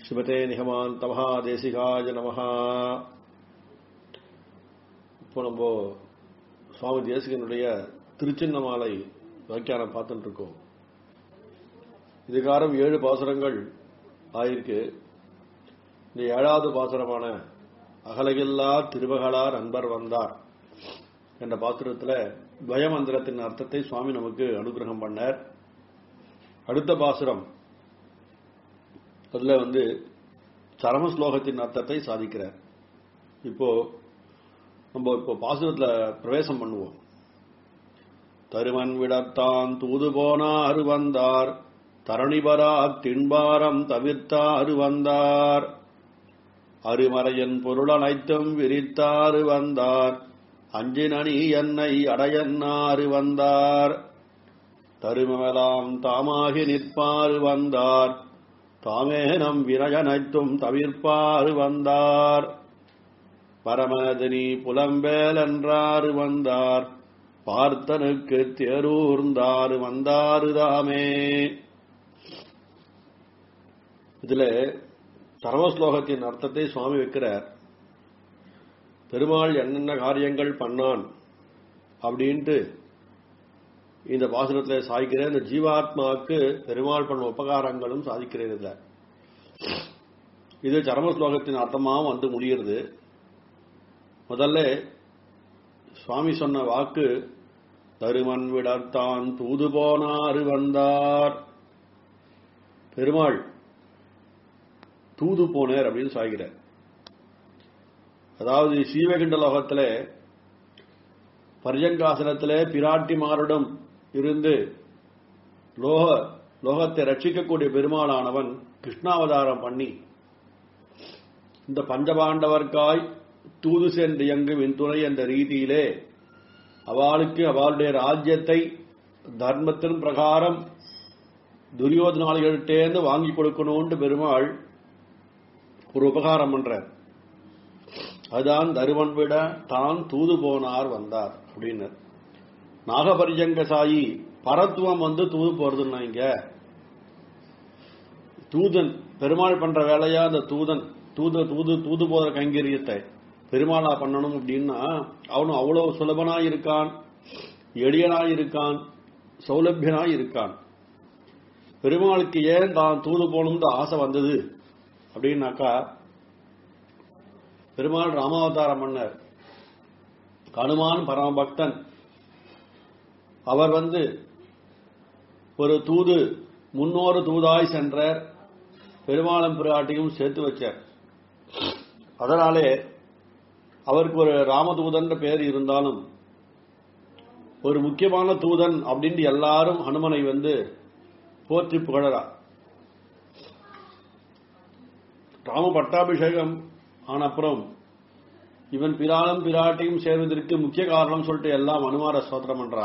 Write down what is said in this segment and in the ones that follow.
ஸ்ரீமதே நிகமாந்தமஹா தேசிகாய நமஹா இப்போ நம்ம சுவாமி தேசிகனுடைய திருச்சின்னமாலை வியாக்கியானம் பார்த்துட்டு இருக்கோம் இதுகாரம் ஏழு பாசுரங்கள் ஆயிருக்கு இந்த ஏழாவது பாசுரமான அகலகில்லா திருவகளார் அன்பர் வந்தார் என்ற பாசுரத்தில் துவயமந்திரத்தின் அர்த்தத்தை சுவாமி நமக்கு அனுகிரகம் பண்ணார் அடுத்த பாசுரம் அதுல வந்து சரம ஸ்லோகத்தின் அர்த்தத்தை சாதிக்கிறார் இப்போ நம்ம இப்போ பாசுரத்துல பிரவேசம் பண்ணுவோம் தருமன் விடத்தான் தூது போனார் வந்தார் தரணிபரா திண்பாரம் தவிர்த்தாறு வந்தார் அருமறையன் பொருள் அனைத்தும் விரித்தாறு வந்தார் அஞ்சினணி என்னை அடையன்னாறு வந்தார் தருமமெலாம் தாமாகி நிற்பாறு வந்தார் தாமே நம் வினயனைத்தும் தவிர்ப்பாறு வந்தார் பரமதினி புலம்பேல் என்றாறு வந்தார் பார்த்தனுக்கு தேரூர்ந்தாறு வந்தாறு தாமே இதுல சர்வஸ்லோகத்தின் அர்த்தத்தை சுவாமி வைக்கிறார் பெருமாள் என்னென்ன காரியங்கள் பண்ணான் அப்படின்ட்டு இந்த பாசுரத்தில் சாதிக்கிற இந்த ஜீவாத்மாவுக்கு பெருமாள் பண்ண உபகாரங்களும் சாதிக்கிறேன் இதுல இது சரம ஸ்லோகத்தின் அர்த்தமாகவும் வந்து முடிகிறது முதல்ல சுவாமி சொன்ன வாக்கு தருமன் விடத்தான் தூது போனாறு வந்தார் பெருமாள் தூது போனார் அப்படின்னு சாகிறார் அதாவது ஸ்ரீவைகுண்ட லோகத்தில் பர்யங்காசனத்தில் பிராட்டிமாரிடம் இருந்து லோக லோகத்தை ரட்சிக்கக்கூடிய பெருமாளானவன் கிருஷ்ணாவதாரம் பண்ணி இந்த பஞ்சபாண்டவர்க்காய் தூது சென்று இயங்கும் துணை என்ற ரீதியிலே அவளுக்கு அவளுடைய ராஜ்யத்தை தர்மத்தின் பிரகாரம் துரியோதனாளிகள்கிட்டேருந்து வாங்கி கொடுக்கணும்னு பெருமாள் ஒரு உபகாரம் பண்றார் அதுதான் தருவன் விட தான் தூது போனார் வந்தார் அப்படின்னு நாகபரிஜங்க சாயி பரத்துவம் வந்து தூது போறதுன்னா இங்க தூதன் பெருமாள் பண்ற வேலையா அந்த தூதன் தூத தூது தூது போகிற கைங்கரியத்தை பெருமாளா பண்ணணும் அப்படின்னா அவனும் அவ்வளவு சுலபனா இருக்கான் எளியனாய் இருக்கான் சௌலபியனாய் இருக்கான் பெருமாளுக்கு ஏன் தான் தூது போகணும்னு ஆசை வந்தது அப்படின்னாக்கா பெருமாள் ராமாவதாரம் பண்ணார் கனுமான் பரமபக்தன் அவர் வந்து ஒரு தூது முன்னோரு தூதாய் சென்ற பெருமாளம் பிராட்டியும் சேர்த்து வச்சார் அதனாலே அவருக்கு ஒரு ராமதூதன் பேர் இருந்தாலும் ஒரு முக்கியமான தூதன் அப்படின்ட்டு எல்லாரும் ஹனுமனை வந்து போற்றி புகழறா ராம பட்டாபிஷேகம் ஆன அப்புறம் இவன் பிராலும் பிராட்டியும் சேர்வதற்கு முக்கிய காரணம் சொல்லிட்டு எல்லாம் அனுமார ஸ்தோத்திரம் பண்றா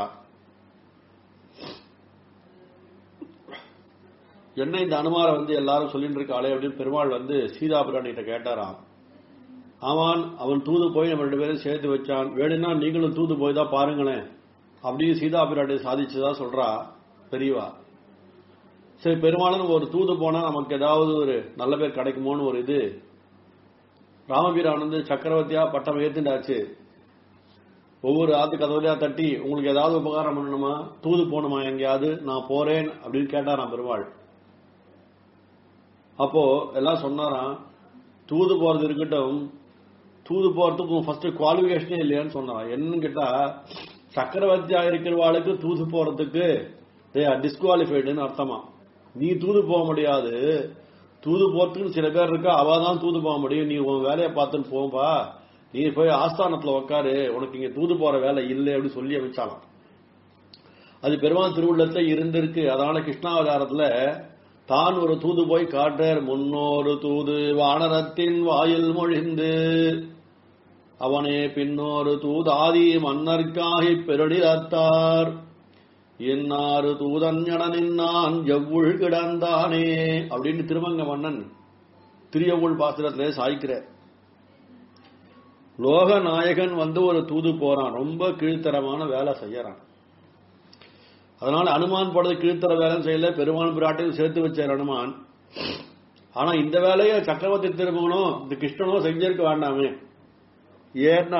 என்ன இந்த அனுமாரை வந்து எல்லாரும் சொல்லிட்டு இருக்காளே அப்படின்னு பெருமாள் வந்து சீதா பிராட்டிகிட்ட கேட்டாராம் ஆமான் அவன் தூது போய் நம்ம ரெண்டு பேரும் சேர்த்து வச்சான் வேணும்னா நீங்களும் தூது போய் தான் பாருங்களேன் அப்படின்னு சீதா பிராட்டி சாதிச்சதா சொல்றா பெரியவா சரி பெருமாளும் ஒரு தூது போனா நமக்கு ஏதாவது ஒரு நல்ல பேர் கிடைக்குமோன்னு ஒரு இது ராமபீரான் வந்து சக்கரவர்த்தியா பட்டம் ஏத்துண்டாச்சு ஒவ்வொரு ஆத்து கதவுலையா தட்டி உங்களுக்கு ஏதாவது உபகாரம் பண்ணணுமா தூது போகணுமா எங்கேயாவது நான் போறேன் அப்படின்னு கேட்டாராம் பெருமாள் அப்போ எல்லாம் சொன்னாராம் தூது போறது இருக்கட்டும் தூது போறதுக்கு ஃபர்ஸ்ட் குவாலிபிகேஷனே இல்லையான்னு சொன்னான் என்னன்னு கேட்டா சக்கரவர்த்தியா இருக்கிறவாளுக்கு தூது போறதுக்கு டிஸ்குவாலிஃபைடுன்னு அர்த்தமா நீ தூது போக முடியாது தூது போறதுக்கு சில பேர் இருக்கா அவ தான் தூது போக முடியும் நீ உன் வேலையை பார்த்துன்னு போப்பா நீ போய் ஆஸ்தானத்துல உட்காரு உனக்கு இங்க தூது போற வேலை இல்லை அப்படின்னு சொல்லி அமைச்சாலாம் அது பெருமாள் திருவுள்ளத்துல இருந்திருக்கு அதனால கிருஷ்ணாவதாரத்துல தான் ஒரு தூது போய் காட்டார் முன்னோரு தூது வானரத்தின் வாயில் மொழிந்து அவனே பின்னோரு தூதாதி மன்னர்க்காகி பெருடிரத்தார் என்னாறு தூதன் நின்னான் எவ்வுள் கிடந்தானே அப்படின்னு திருமங்க மன்னன் திரியவுள் பாத்திரத்திலே சாய்க்கிற லோக நாயகன் வந்து ஒரு தூது போறான் ரொம்ப கீழ்த்தரமான வேலை செய்யறான் அதனால அனுமான் போடுறது கீழ்த்தர வேலை செய்யல பெருமான் பிராட்டையும் சேர்த்து வச்சார் அனுமான் ஆனா இந்த வேலையை சக்கரவர்த்தி திருமகனும் இந்த கிருஷ்ணனும் செஞ்சிருக்க வேண்டாமே ஏன்னா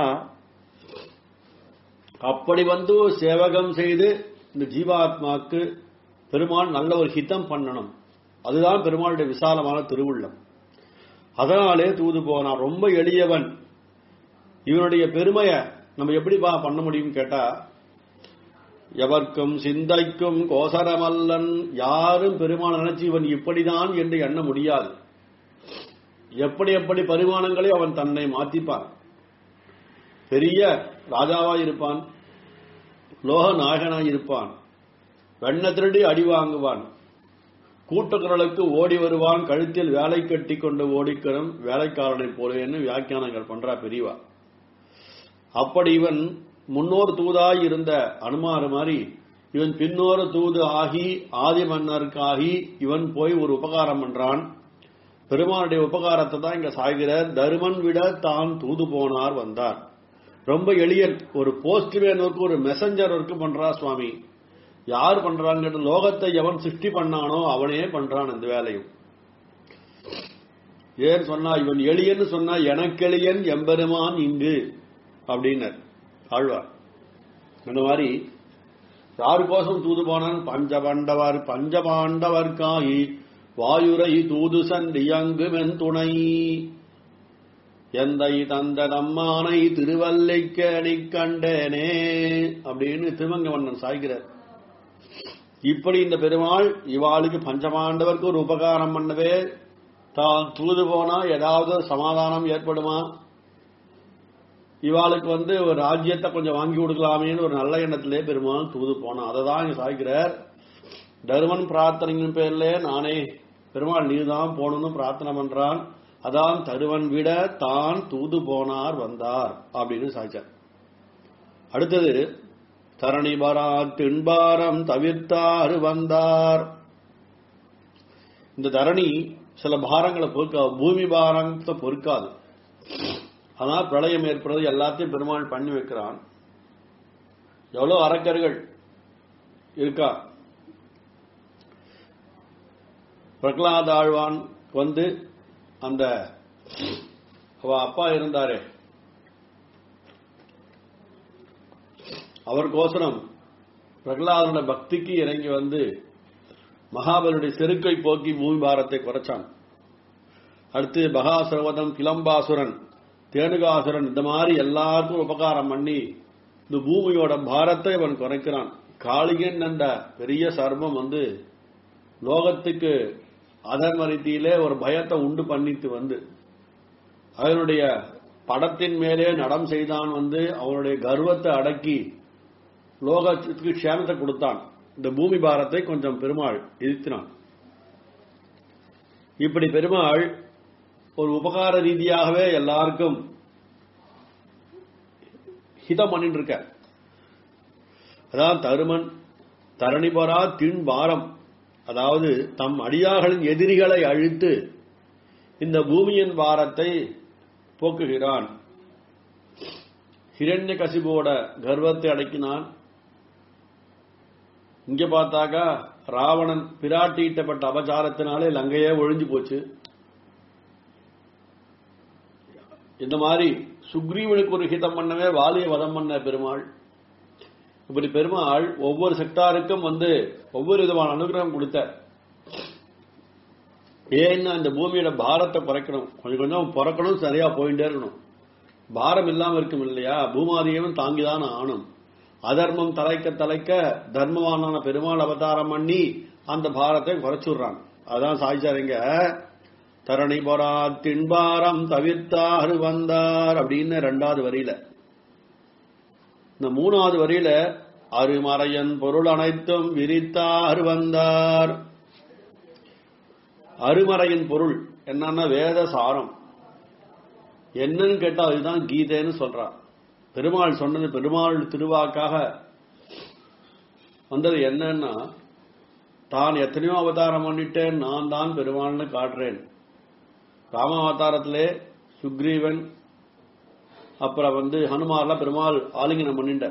அப்படி வந்து சேவகம் செய்து இந்த ஜீவாத்மாக்கு பெருமாள் நல்ல ஒரு ஹிதம் பண்ணணும் அதுதான் பெருமாளுடைய விசாலமான திருவுள்ளம் அதனாலே தூது போனான் ரொம்ப எளியவன் இவனுடைய பெருமைய நம்ம எப்படி பா- பண்ண முடியும் கேட்டா எவர்க்கும் சிந்தைக்கும் கோசரமல்லன் யாரும் பெருமாள் நினைச்சு இவன் இப்படிதான் என்று எண்ண முடியாது எப்படி எப்படி பரிமாணங்களை அவன் தன்னை மாத்திப்பான் பெரிய ராஜாவாய் இருப்பான் லோக நாயகனாய் இருப்பான் வெண்ண திருடி அடி வாங்குவான் கூட்டக்குரலுக்கு ஓடி வருவான் கழுத்தில் வேலை கட்டி கொண்டு ஓடிக்கணும் வேலைக்காரனை போலேன்னு வியாக்கியானங்கள் பண்றா பெரியவா அப்படி இவன் முன்னோர் தூதாய் இருந்த அனுமார் மாதிரி இவன் பின்னோர் தூது ஆகி ஆதி மன்னருக்காகி இவன் போய் ஒரு உபகாரம் பண்றான் பெருமானுடைய உபகாரத்தை தான் இங்க சாய்கிறார் தருமன் விட தான் தூது போனார் வந்தார் ரொம்ப எளியன் ஒரு போஸ்ட்மேன் ஒர்க் ஒரு மெசஞ்சர் ஒர்க் பண்றா சுவாமி யார் பண்றாங்க லோகத்தை எவன் சிருஷ்டி பண்ணானோ அவனே பண்றான் இந்த வேலையும் ஏன் சொன்னா இவன் எளியன்னு சொன்னா எனக்கெளியன் எம்பெருமான் இங்கு அப்படின்னர் ஆழ்வார் அந்த மாதிரி யாருக்கோசம் தூது போனான் பஞ்சபாண்டவர் பஞ்சபாண்டவர்காயி வாயுரை தூது சண்டியங்குமென் துணை எந்தை தந்த நம்மானை திருவல்லைக்கடி கண்டேனே அப்படின்னு திருமங்கவண்ணன் சாய்கிறார் இப்படி இந்த பெருமாள் இவாளுக்கு பஞ்சபாண்டவருக்கு ஒரு உபகாரம் பண்ணவே தான் தூது போனா ஏதாவது சமாதானம் ஏற்படுமா இவாளுக்கு வந்து ஒரு ராஜ்யத்தை கொஞ்சம் வாங்கி கொடுக்கலாமேன்னு ஒரு நல்ல எண்ணத்திலே பெருமாள் தூது போனான் அதை தான் இங்க சாய்க்கிறார் தருமன் பிரார்த்தனையின் பேர்ல நானே பெருமாள் நீதான் போகணும்னு பிரார்த்தனை பண்றான் அதான் தருவன் விட தான் தூது போனார் வந்தார் அப்படின்னு சாய்ச்சார் அடுத்தது தரணி பரா திண்பாரம் தவிர்த்தார் வந்தார் இந்த சில பாரங்களை பொறுக்கா பூமி பாரத்தை பொறுக்காது ஆனால் பிரளயம் ஏற்படுறது எல்லாத்தையும் பெருமாள் பண்ணி வைக்கிறான் எவ்வளவு அரக்கர்கள் இருக்கா பிரகலாத ஆழ்வான் வந்து அந்த அவ அப்பா இருந்தாரே அவருக்கோசரம் பிரகலாதனோட பக்திக்கு இறங்கி வந்து மகாபலியுடைய செருக்கை போக்கி பூமி பாரத்தை குறைச்சான் அடுத்து பகாசுரவதம் கிளம்பாசுரன் தேனுகாசுரன் இந்த மாதிரி எல்லாருக்கும் உபகாரம் பண்ணி இந்த பூமியோட பாரத்தை அவன் குறைக்கிறான் காளிகன் என்ற பெரிய சர்மம் வந்து லோகத்துக்கு அதர்மரித்தியிலே ஒரு பயத்தை உண்டு பண்ணிட்டு வந்து அதனுடைய படத்தின் மேலே நடம் செய்தான் வந்து அவனுடைய கர்வத்தை அடக்கி லோகத்துக்கு க்ஷேமத்தை கொடுத்தான் இந்த பூமி பாரத்தை கொஞ்சம் பெருமாள் இருத்தினான் இப்படி பெருமாள் ஒரு உபகார ரீதியாகவே எல்லாருக்கும் ஹிதம் பண்ணிட்டு இருக்க அதான் தருமன் தரணிபரா தின் பாரம் அதாவது தம் அடியார்களின் எதிரிகளை அழித்து இந்த பூமியின் பாரத்தை போக்குகிறான் ஹிரண்ய கசிபோட கர்வத்தை அடக்கினான் இங்க பார்த்தாக்கா ராவணன் பிராட்டியிட்டப்பட்ட அபச்சாரத்தினாலே லங்கையே ஒழிஞ்சு போச்சு இந்த மாதிரி சுக்ரீவனுக்கு ஒரு ஹிதம் பண்ணவே வாலிய வதம் பண்ண பெருமாள் இப்படி பெருமாள் ஒவ்வொரு செக்டாருக்கும் வந்து ஒவ்வொரு விதமான அனுகிரகம் கொடுத்த ஏன்னா இந்த பூமியோட பாரத்தை குறைக்கணும் கொஞ்சம் கொஞ்சம் பிறக்கணும் சரியா போயிட்டே இருக்கணும் பாரம் இல்லாம இருக்கும் இல்லையா பூமாதியவன் தாங்கிதான் ஆணும் அதர்மம் தலைக்க தலைக்க தர்மவானான பெருமாள் அவதாரம் பண்ணி அந்த பாரத்தை குறைச்சுடுறான் அதான் சாய்ச்சாருங்க தரணி பொறா தின்பாரம் தவிர்த்தாரு வந்தார் அப்படின்னு ரெண்டாவது வரியில இந்த மூணாவது வரியில அருமறையன் பொருள் அனைத்தும் விரித்தார் வந்தார் அருமறையின் பொருள் என்னன்னா வேத சாரம் என்னன்னு கேட்டா அதுதான் கீதைன்னு சொல்றான் பெருமாள் சொன்னது பெருமாள் திருவாக்காக வந்தது என்னன்னா தான் எத்தனையோ அவதாரம் பண்ணிட்டேன் நான் தான் பெருமாள்னு காட்டுறேன் ராம அவதாரத்திலே சுக்ரீவன் அப்புறம் வந்து ஹனுமார்லாம் பெருமாள் ஆலிங்கனம் பண்ணிட்டார்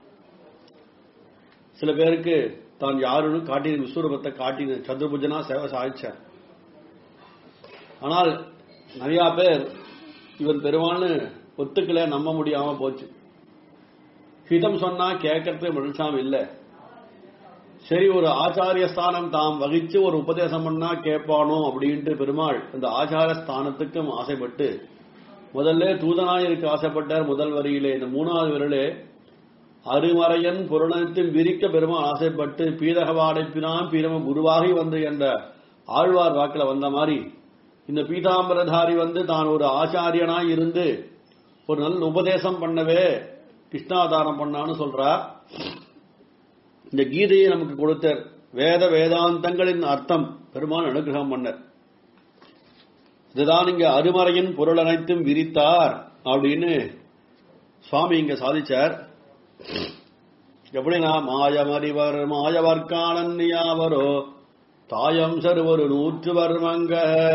சில பேருக்கு தான் யாருன்னு காட்டின விஸ்வரூபத்தை காட்டின சதுர்புஜனா சேவை சாதிச்சார் ஆனால் நிறைய பேர் இவன் பெருமாள்னு ஒத்துக்கல நம்ப முடியாம போச்சு ஹிதம் சொன்னா கேட்கறது மனுஷாம் இல்ல சரி ஒரு ஆச்சாரிய ஸ்தானம் தாம் வகிச்சு ஒரு உபதேசம் பண்ணா கேட்பானோ அப்படின்ட்டு பெருமாள் இந்த ஆச்சார ஸ்தானத்துக்கும் ஆசைப்பட்டு முதல்ல தூதனாயிருக்கு ஆசைப்பட்டார் முதல் வரியிலே இந்த மூணாவது விரலே அருமறையன் புரணத்தின் விரிக்க பெருமாள் ஆசைப்பட்டு பீதகவாடைப்பினான் பீரம குருவாகி வந்து என்ற ஆழ்வார் வாக்குல வந்த மாதிரி இந்த பீதாம்பரதாரி வந்து தான் ஒரு ஆச்சாரியனாய் இருந்து ஒரு நல்ல உபதேசம் பண்ணவே கிருஷ்ணாதாரம் பண்ணான்னு சொல்றா இந்த கீதையை நமக்கு கொடுத்தார் வேத வேதாந்தங்களின் அர்த்தம் பெருமான் அனுகிரகம் பண்ணர் இதுதான் இங்க அருமறையின் பொருள் அனைத்தும் விரித்தார் அப்படின்னு சுவாமி இங்க சாதிச்சார் எப்படின்னா மாயமறிவர் மாயவர்கானன் யாவரோ தாயம் சருவரு நூற்று வர்மங்க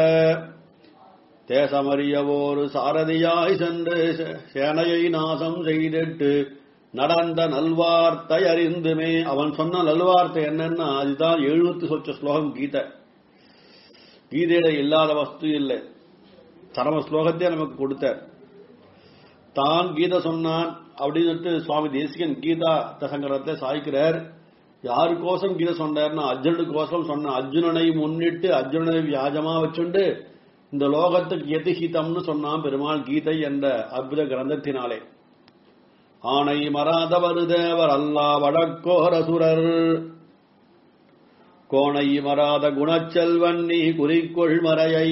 தேசமறியவோரு சாரதியாய் சென்று சேனையை நாசம் செய்திட்டு நடந்த நல்வார்த்தை அறிந்துமே அவன் சொன்ன நல்வார்த்தை என்னன்னா அதுதான் எழுபத்து சொச்ச ஸ்லோகம் கீதை கீதையில இல்லாத வஸ்து இல்லை சரம ஸ்லோகத்தை நமக்கு கொடுத்தார் தான் கீதை சொன்னான் அப்படின்னு சுவாமி தேசிகன் கீதா தசங்கரத்தை சாய்க்கிறார் யாருக்கோசம் கீதை சொன்னார்னா அர்ஜுனுக்கோசம் சொன்ன அர்ஜுனனை முன்னிட்டு அர்ஜுனனை வியாஜமா வச்சுண்டு இந்த லோகத்துக்கு எது ஹிதம்னு சொன்னான் பெருமாள் கீதை என்ற அற்புத கிரந்தத்தினாலே ஆணை மறாதவர் தேவர் அல்லா வடக்கோரசுரர் கோணை மறாத குணச்செல்வன் நீ குறிக்கொள் மறையை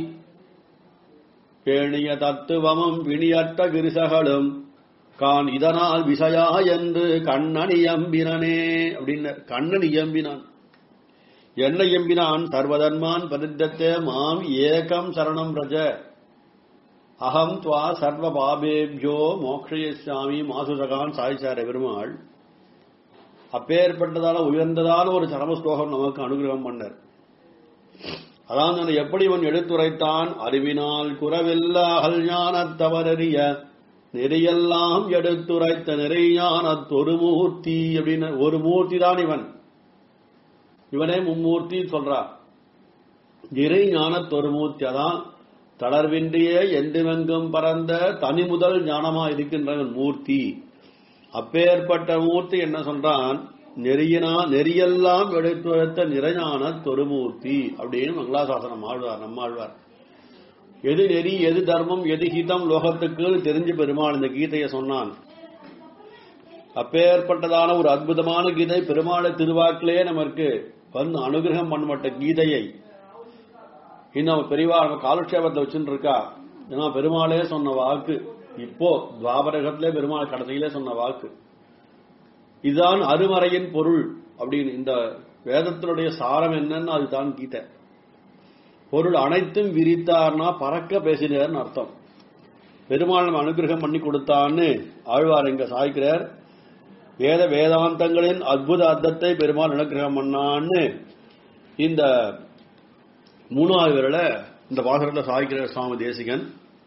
பேணிய தத்துவமும் பிணியற்ற கிருசகளும் கான் இதனால் விசயா என்று கண்ணன் இயம்பினனே அப்படின்னு கண்ணன் இயம்பினான் என்ன எம்பினான் சர்வதன்மான் பரித்தத்தே மாம் ஏகம் சரணம் ரஜ அகம் துவா சர்வ பாபேபியோ மோக்ஷயசாமி மாசுசகான் சாய்ச்சார பெருமாள் அப்பேற்பட்டதால உயர்ந்ததான ஒரு சரம ஸ்லோகம் நமக்கு அனுகிரகம் பண்ணார் அதான் நான் எப்படி இவன் எடுத்துரைத்தான் அறிவினால் குறவில்லாஹல் ஞானத்தவரறிய நெறியெல்லாம் எடுத்துரைத்த நிறையான ஒரு மூர்த்தி அப்படின்னு ஒரு மூர்த்தி தான் இவன் இவனே மும்மூர்த்தி சொல்றா நிறை ஞான தொருமூர்த்தி அதான் தளர்வின்றியே எண்டுமெங்கும் பறந்த தனி முதல் ஞானமா இருக்கின்றவன் மூர்த்தி அப்பேற்பட்ட மூர்த்தி என்ன சொல்றான் நெறியினா நெறியெல்லாம் எடுத்துரைத்த நிறைஞான தொருமூர்த்தி அப்படின்னு மங்களாசாசனம் ஆழ்வார் நம்மாழ்வார் எது நெறி எது தர்மம் எது ஹிதம் லோகத்துக்கு தெரிஞ்சு பெருமாள் இந்த கீதையை சொன்னான் அப்பேற்பட்டதான ஒரு அற்புதமான கீதை பெருமாளை திருவாக்கிலே நமக்கு வந்து அனுகிரகம் பண்ணப்பட்ட கீதையை இன்னும் பெரியவா நம்ம காலக்ஷேபத்தை வச்சுட்டு இருக்கா ஏன்னா பெருமாளே சொன்ன வாக்கு இப்போ துவாபரகத்திலே பெருமாள் கடைசியிலே சொன்ன வாக்கு இதுதான் அருமறையின் பொருள் அப்படின்னு இந்த வேதத்தினுடைய சாரம் என்னன்னு அதுதான் கீதை பொருள் அனைத்தும் விரித்தார்னா பறக்க பேசினார்னு அர்த்தம் பெருமாள் நம்ம அனுகிரகம் பண்ணி கொடுத்தான்னு ஆழ்வார் இங்க சாய்க்கிறார் வேத வேதாந்தங்களின் அற்புத அர்த்தத்தை பெருமாள் அனுகிரகம் பண்ணான்னு இந்த மூணாவது விரல இந்த பாசரத்தில் சாய்க்கிறார் சுவாமி தேசிகன்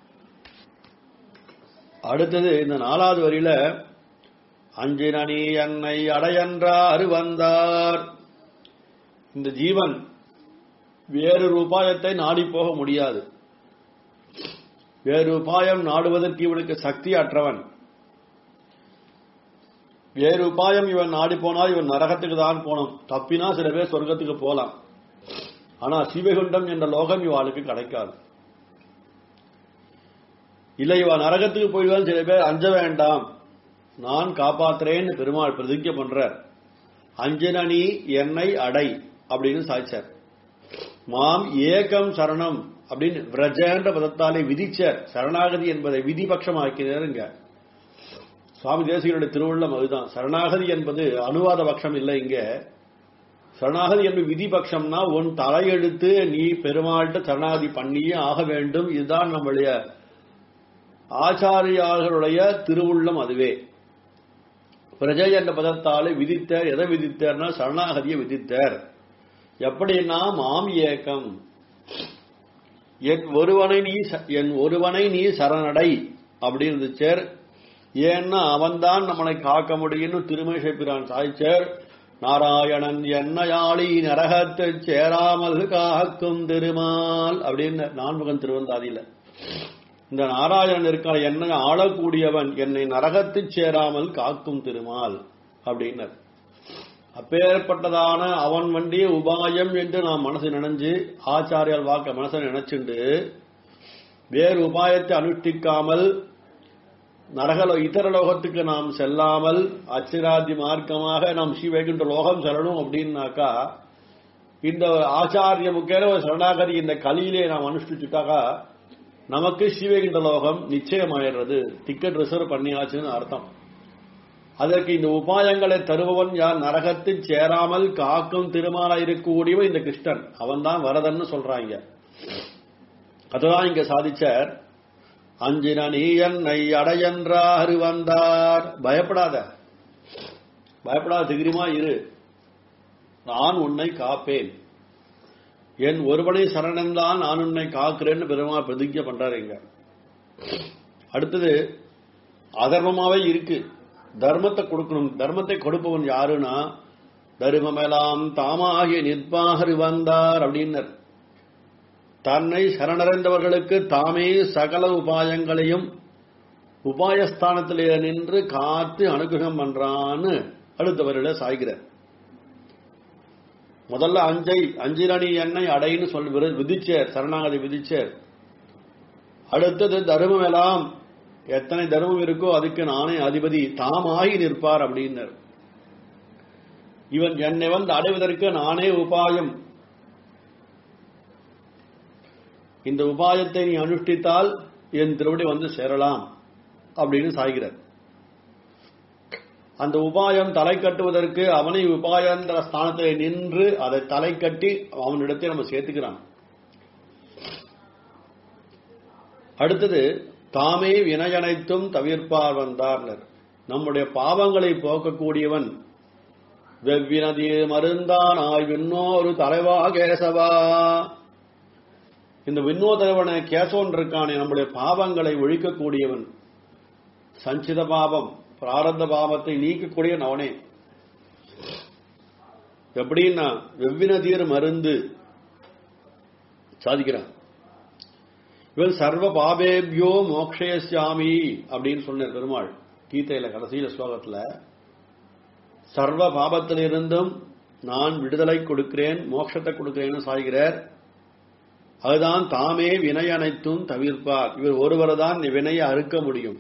அடுத்தது இந்த நாலாவது வரியில அஞ்சினி என்னை அடையன்றார் வந்தார் இந்த ஜீவன் வேறு உபாயத்தை நாடி போக முடியாது வேறு உபாயம் நாடுவதற்கு இவனுக்கு சக்தி அற்றவன் வேறு உபாயம் இவன் நாடி போனால் இவன் நரகத்துக்கு தான் போனோம் தப்பினா சில பேர் சொர்க்கத்துக்கு போலாம் ஆனா சிவகுண்டம் என்ற லோகம் இவாளுக்கு கிடைக்காது இல்லை இவ நரகத்துக்கு போயிடுவான் சில பேர் அஞ்ச வேண்டாம் நான் காப்பாத்துறேன்னு பெருமாள் பிரதிஜை பண்றார் அஞ்சனி என்னை அடை அப்படின்னு சாய்ச்சார் மாம் ஏகம் சரணம் அப்படின்னு விரஜன்ற பதத்தாலே விதிச்சார் சரணாகதி என்பதை விதிபட்சமாக்கினாருங்க சுவாமி தேசிகனுடைய திருவுள்ளம் அதுதான் சரணாகதி என்பது அனுவாத பட்சம் இல்லை இங்க சரணாகதி என்பது விதிபட்சம்னா உன் தலையெடுத்து நீ பெருமாள்கிட்ட சரணாகதி பண்ணியே ஆக வேண்டும் இதுதான் நம்முடைய ஆச்சாரியார்களுடைய திருவுள்ளம் அதுவே பிரஜை என்ற பதத்தாலே விதித்தார் எதை விதித்தார்னா சரணாகதியை விதித்தார் எப்படின்னா மாம் ஏக்கம் என் ஒருவனை நீ ச- என் ஒருவனை நீ சரணடை அப்படி இருந்துச்சார் ஏன்னா அவன்தான் நம்மளை காக்க முடியும்னு திருமேஷை பிரான் சாய்ச்சார் நாராயணன் என்னையாளி நரகத்து சேராமல் காக்கும் திருமால் அப்படின்னு நான்முகன் திருவந்தாதியில இந்த நாராயணன் இருக்கிற என்னை ஆளக்கூடியவன் என்னை நரகத்து சேராமல் காக்கும் திருமால் அப்படின்னர் அப்பேற்பட்டதான அவன் வண்டிய உபாயம் என்று நாம் மனசு நினைஞ்சு ஆச்சாரியால் வாக்க மனசை நினைச்சுண்டு வேறு உபாயத்தை அனுஷ்டிக்காமல் நரகலோ இதர லோகத்துக்கு நாம் செல்லாமல் அச்சிராதி மார்க்கமாக நாம் ஸ்ரீவைகுண்ட லோகம் செல்லணும் அப்படின்னாக்கா இந்த ஆச்சாரிய முக்கிய ஒரு சரணாகதி இந்த கலியிலே நாம் அனுஷ்டிச்சுட்டாக்கா நமக்கு ஸ்ரீவைகுண்ட லோகம் நிச்சயமாயிடுறது டிக்கெட் ரிசர்வ் பண்ணியாச்சுன்னு அர்த்தம் அதற்கு இந்த உபாயங்களை தருபவன் யார் நரகத்தில் சேராமல் காக்கும் திருமாலா இருக்கக்கூடியவன் இந்த கிருஷ்ணன் அவன் தான் வரதன்னு சொல்றாங்க அதுதான் இங்க சாதிச்சார் அஞ்சின நீ என்னை அடையன்றாரு வந்தார் பயப்படாத பயப்படாத திகிரிமா இரு நான் உன்னை காப்பேன் என் ஒருவனை சரணன்தான் நான் உன்னை காக்கிறேன்னு பெருமா பிரதிஜை பண்றாரு இங்க அடுத்தது அதர்மமாவே இருக்கு தர்மத்தை கொடுக்கணும் தர்மத்தை கொடுப்பவன் யாருன்னா தர்மமெல்லாம் தாமாகிய நிற்பாகரு வந்தார் அப்படின்னர் தன்னை சரணடைந்தவர்களுக்கு தாமே சகல உபாயங்களையும் உபாயஸ்தானத்திலே நின்று காத்து அனுகிரகம் பண்றான்னு அடுத்தவர்கள சாய்கிறார் முதல்ல அஞ்சை அஞ்சிரணி எண்ணெய் அடைன்னு சொல்லி விரு- விதிச்சார் சரணாகதி விதிச்சார் அடுத்தது தர்மம் எல்லாம் எத்தனை தர்மம் இருக்கோ அதுக்கு நானே அதிபதி தாமாகி நிற்பார் அப்படின்னர் இவன் என்னை வந்து அடைவதற்கு நானே உபாயம் இந்த உபாயத்தை நீ அனுஷ்டித்தால் என் திருவடி வந்து சேரலாம் அப்படின்னு சாய்கிறார் அந்த உபாயம் தலை கட்டுவதற்கு அவனை உபாயந்திர ஸ்தானத்தில் நின்று அதை தலை கட்டி அவனிடத்தை நம்ம சேர்த்துக்கிறான் அடுத்தது தாமே வினையனைத்தும் தவிர்ப்பார் வந்தார்னர் நம்முடைய பாவங்களை போக்கக்கூடியவன் வெவ்வினதி மருந்தானாய் விண்ணோரு தலைவா கேசவா இந்த விண்ணோ தலைவன கேசவன் இருக்கானே நம்முடைய பாவங்களை ஒழிக்கக்கூடியவன் சஞ்சித பாவம் பிராரத்த பாவத்தை நீக்கக்கூடியவன் அவனே எப்படின்னா வெவ்வினதீர் மருந்து சாதிக்கிறான் இவன் சர்வ பாபேபியோ மோக்ஷயசாமி அப்படின்னு சொன்னார் பெருமாள் கீதையில கடைசியில ஸ்லோகத்துல சர்வ பாபத்திலிருந்தும் நான் விடுதலை கொடுக்கிறேன் மோட்சத்தை கொடுக்கிறேன்னு சாய்கிறார் அதுதான் தாமே வினை அனைத்தும் தவிர்ப்பார் இவர் ஒருவர் தான் வினையை அறுக்க முடியும்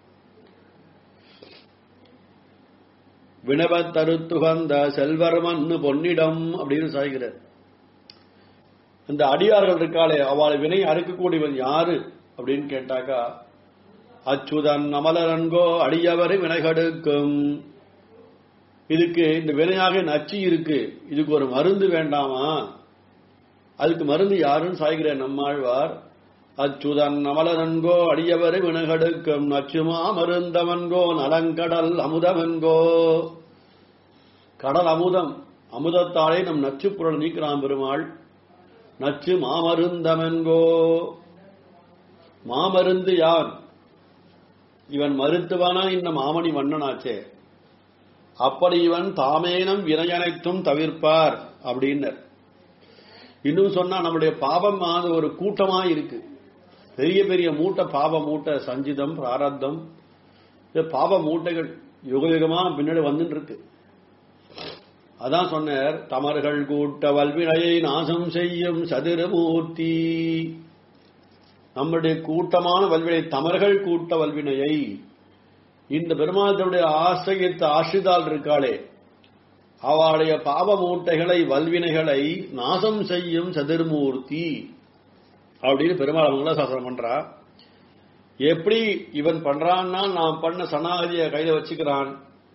வினவத் தருத்துகந்த செல்வர் மண்ணு பொன்னிடம் அப்படின்னு சாய்கிறார் இந்த அடியார்கள் இருக்காளே அவளை வினை அறுக்கக்கூடியவன் யாரு அப்படின்னு கேட்டாக்கா அச்சுதன் அமலரன்கோ அடியவரை வினைகடுக்கும் இதுக்கு இந்த வினையாக நச்சு இருக்கு இதுக்கு ஒரு மருந்து வேண்டாமா அதுக்கு மருந்து யாருன்னு சாய்கிற நம்மாழ்வார் அச்சுதன் அமலரன்கோ அடியவரை வினகடுக்கும் நச்சுமா மருந்தவன்கோ நலங்கடல் அமுதவன்கோ கடல் அமுதம் அமுதத்தாலே நம் நச்சு பொருள் நீக்கிறான் பெருமாள் நச்சு மாமருந்தமென்கோ மாமருந்து யார் இவன் மருத்துவனா இந்த மாமணி வண்ணனாச்சே அப்படி இவன் தாமேனம் வினையனைத்தும் தவிர்ப்பார் அப்படின்னர் இன்னும் சொன்னா நம்முடைய பாவம் அது ஒரு கூட்டமா இருக்கு பெரிய பெரிய மூட்டை பாவ மூட்டை சஞ்சிதம் பிராரத்தம் இது பாவ மூட்டைகள் யுக யுகமா பின்னாடி வந்துட்டு இருக்கு அதான் சொன்னார் தமர்கள் கூட்ட வல்வினையை நாசம் செய்யும் சதுரமூர்த்தி நம்முடைய கூட்டமான வல்வினை தமர்கள் கூட்ட வல்வினையை இந்த பெருமாளுடைய ஆசிரியத்து ஆசிரிதால் இருக்காளே அவளுடைய பாவ மூட்டைகளை வல்வினைகளை நாசம் செய்யும் சதுர்மூர்த்தி அப்படின்னு பெருமாள் அவங்கள சாசனம் பண்றா எப்படி இவன் பண்றான்னா நான் பண்ண சனாகதிய கையில வச்சுக்கிறான்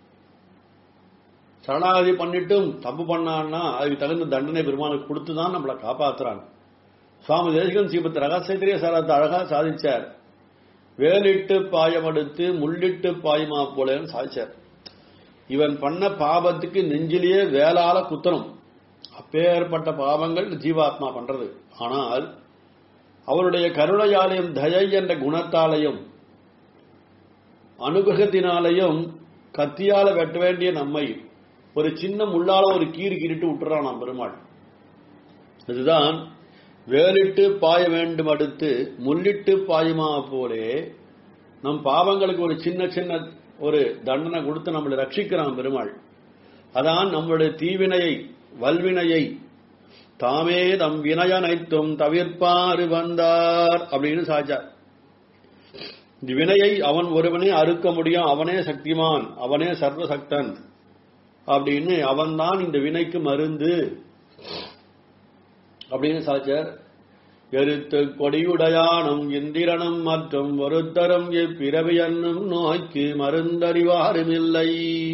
சரணாகதி பண்ணிட்டும் தப்பு பண்ணான்னா அதுக்கு தகுந்த தண்டனை பெருமாளுக்கு கொடுத்துதான் நம்மளை காப்பாத்துறான் சுவாமி தேசிகன் சீபத்து ரகசியத்திலேயே சாரத்தை அழகா சாதிச்சார் வேலிட்டு பாயமடுத்து முள்ளிட்டு பாயுமா போலன்னு சாதிச்சார் இவன் பண்ண பாவத்துக்கு நெஞ்சிலேயே வேலால குத்தணும் அப்பேற்பட்ட பாவங்கள் ஜீவாத்மா பண்றது ஆனால் அவருடைய கருணையாலையும் தயை என்ற குணத்தாலையும் அனுகிரகத்தினாலையும் கத்தியால வெட்ட வேண்டிய நம்மை ஒரு சின்ன முள்ளால ஒரு கீறு கீறிட்டு விட்டுறான் நாம் பெருமாள் இதுதான் வேலிட்டு பாய வேண்டும் அடுத்து முள்ளிட்டு பாயுமா போலே நம் பாவங்களுக்கு ஒரு சின்ன சின்ன ஒரு தண்டனை கொடுத்து நம்மளை ரட்சிக்கிறான் பெருமாள் அதான் நம்மளுடைய தீவினையை வல்வினையை தாமே தம் வினயனைத்தும் தவிர்ப்பாறு வந்தார் அப்படின்னு சாச்சார் இந்த வினையை அவன் ஒருவனே அறுக்க முடியும் அவனே சக்திமான் அவனே சர்வசக்தன் அப்படின்னு அவன்தான் இந்த வினைக்கு மருந்து அப்படின்னு சாச்சார் எருத்து கொடியுடையானும் இந்திரனும் மற்றும் ஒருத்தரும் இப்பிறவி என்னும் நோய்க்கு மருந்தறிவாருமில்லை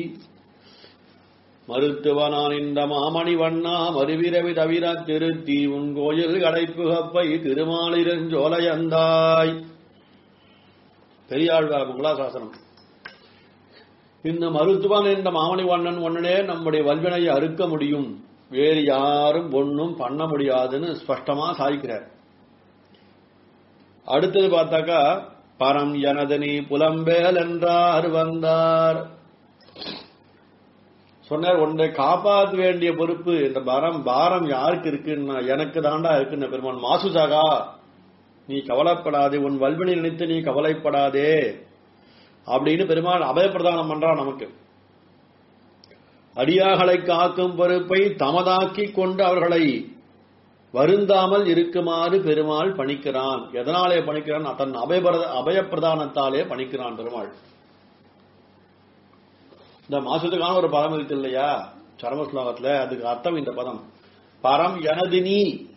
மருத்துவனான் இந்த மாமணி வண்ணா மறுவிரவி தவிர திருத்தி உன் கோயில் கடைப்புகப்பை திருமாலிரஞ்சோலையந்தாய் பெரியாழ்வார் மங்களாசாசனம் இந்த மருத்துவன் என்ற மாமணி வண்ணன் ஒன்னனே நம்முடைய வல்வினையை அறுக்க முடியும் வேறு யாரும் ஒன்னும் பண்ண முடியாதுன்னு ஸ்பஷ்டமா சாதிக்கிறார் அடுத்தது பார்த்தாக்கா பரம் எனதனி புலம்பேல் என்றார் வந்தார் சொன்னார் உன்னை காப்பாற்ற வேண்டிய பொறுப்பு இந்த பாரம் பாரம் யாருக்கு இருக்குன்னா எனக்கு தாண்டா இருக்குன்னு பெருமான் மாசுசாகா நீ கவலைப்படாதே உன் வல்வினை நினைத்து நீ கவலைப்படாதே அப்படின்னு பெருமாள் அபயப்பிரதானம் பண்றான் நமக்கு அடியார்களை காக்கும் பொறுப்பை தமதாக்கி கொண்டு அவர்களை வருந்தாமல் இருக்குமாறு பெருமாள் பணிக்கிறான் எதனாலே பணிக்கிறான் தன் அபயபிரத அபயப்பிரதானத்தாலே பணிக்கிறான் பெருமாள் இந்த மாசத்துக்கான ஒரு பதம் இருக்கு இல்லையா சரம ஸ்லோகத்துல அதுக்கு அர்த்தம் இந்த பதம் பரம் எனது நீ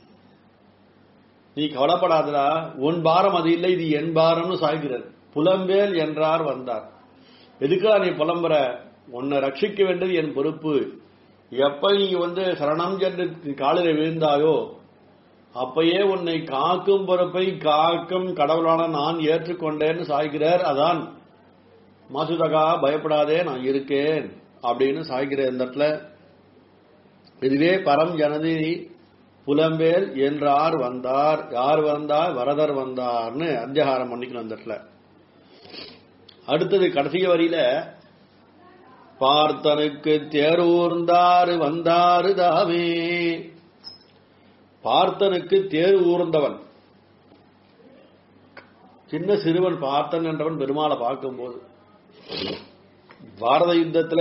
நீ கவலைப்படாதடா உன் பாரம் அது இல்லை இது என் பாரம்னு சாய்கிறார் புலம்பேல் என்றார் வந்தார் எதுக்கா நீ புலம்புற உன்னை ரட்சிக்க வேண்டியது என் பொறுப்பு எப்ப நீ வந்து சரணம் என்று காலில் விழுந்தாயோ அப்பயே உன்னை காக்கும் பொறுப்பை காக்கும் கடவுளான நான் ஏற்றுக்கொண்டேன்னு சாய்கிறார் அதான் மாசுதகா பயப்படாதே நான் இருக்கேன் அப்படின்னு சாய்கிறேன் இந்த இடத்துல இதுவே பரம் ஜனதி புலம்பேல் என்றார் வந்தார் யார் வந்தார் வரதர் வந்தார்னு அத்தியாகாரம் பண்ணிக்கணும் அந்த இடத்துல அடுத்தது கடைசி வரியில பார்த்தனுக்கு தேரூர்ந்தாரு வந்தாரு தாமே பார்த்தனுக்கு தேர் ஊர்ந்தவன் சின்ன சிறுவன் பார்த்தன் என்றவன் பெருமாளை பார்க்கும்போது பாரத யுத்தத்துல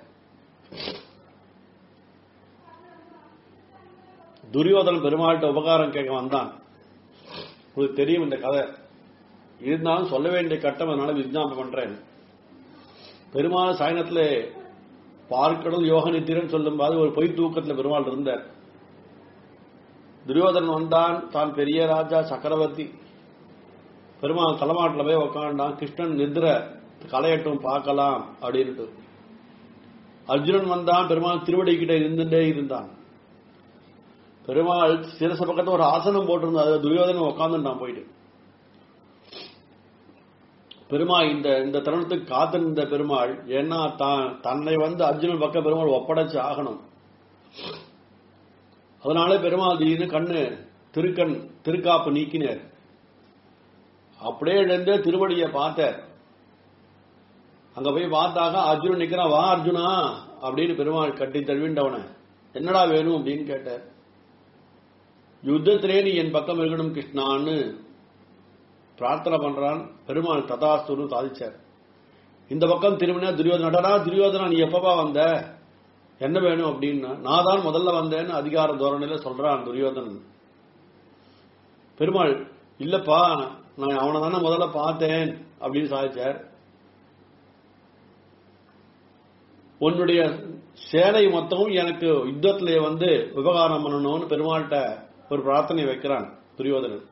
துரியோதனன் பெருமாள்கிட்ட உபகாரம் கேட்க வந்தான் உங்களுக்கு தெரியும் இந்த கதை இருந்தாலும் சொல்ல வேண்டிய கட்டம் அதனால விஜாபம் பண்றேன் பெருமாள் சாயனத்துல பார்க்கடல் யோக நித்திரன் சொல்லும்போது ஒரு பொய் தூக்கத்துல பெருமாள் இருந்தார் துரியோதனன் வந்தான் தான் பெரிய ராஜா சக்கரவர்த்தி பெருமாள் தலைமாட்டில் போய் உக்காண்டான் கிருஷ்ணன் நிద్ర கலையட்டும் பார்க்கலாம் அப்படின்ட்டு அர்ஜுனன் வந்தான் பெருமாள் திருவடி கிட்ட இருந்துட்டே இருந்தான் பெருமாள் சிரச பக்கத்துல ஒரு ஆசனம் போட்டிருந்தா அதுல துரியோதனன் உட்காந்துட்டான் போயிட்டு பெருமாள் இந்த இந்த தருணத்துக்கு காத்திருந்த பெருமாள் ஏன்னா தான் தன்னை வந்து அர்ஜுனன் பக்கம் பெருமாள் ஒப்படைச்சு ஆகணும் அதனால பெருமாள் திடீர்னு கண்ணு திருக்கண் திருக்காப்பு நீக்கினார் அப்படியே இருந்து திருவடியை பார்த்தார் அங்க போய் பார்த்தாக அர்ஜுனன் நிக்கிறான் வா அர்ஜுனா அப்படின்னு பெருமாள் கட்டி தழுவிண்டவன என்னடா வேணும் அப்படின்னு கேட்டார் யுத்தத்திலே நீ என் பக்கம் இருக்கணும் கிருஷ்ணான்னு பிரார்த்தனை பண்றான் பெருமாள் ததாஸ்துன்னு சாதிச்சார் இந்த பக்கம் திரும்பினா துரியோதனடா துரியோதனா நீ எப்பப்பா வந்த என்ன வேணும் அப்படின்னா நான் தான் முதல்ல வந்தேன்னு அதிகார தோரணையில சொல்றான் துரியோதனன் பெருமாள் இல்லப்பா நான் அவனை தானே முதல்ல பார்த்தேன் அப்படின்னு சாதிச்சார் உன்னுடைய சேனை மொத்தமும் எனக்கு யுத்தத்திலே வந்து விவகாரம் பண்ணணும்னு பெருமாள்கிட்ட ஒரு பிரார்த்தனை வைக்கிறான் துரியோதனன்